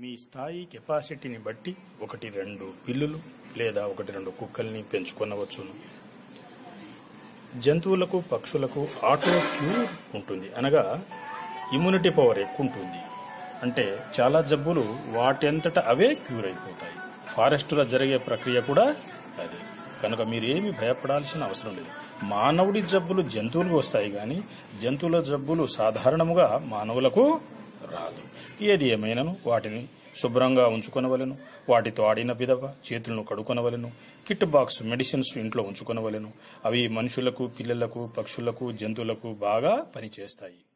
మీ స్థాయి కెపాసిటీని బట్టి ఒకటి రెండు పిల్లులు లేదా ఒకటి రెండు కుక్కల్ని పెంచుకొనవచ్చును జంతువులకు పక్షులకు ఆటో క్యూర్ ఉంటుంది అనగా ఇమ్యూనిటీ పవర్ ఎక్కువ ఉంటుంది అంటే చాలా జబ్బులు వాటంతట అవే క్యూర్ అయిపోతాయి ఫారెస్టులో జరిగే ప్రక్రియ కూడా అదే కనుక మీరేమి భయపడాల్సిన అవసరం లేదు మానవుడి జబ్బులు జంతువులకు వస్తాయి కానీ జంతువుల జబ్బులు సాధారణముగా మానవులకు రాదు ఏది ఏమైనాను వాటిని శుభ్రంగా ఉంచుకొనవలెను వాటితో ఆడిన పిదవ చేతులను కడుకొనవలెను కిట్ బాక్స్ మెడిసిన్స్ ఇంట్లో ఉంచుకొనవలెను అవి మనుషులకు పిల్లలకు పక్షులకు జంతువులకు బాగా పనిచేస్తాయి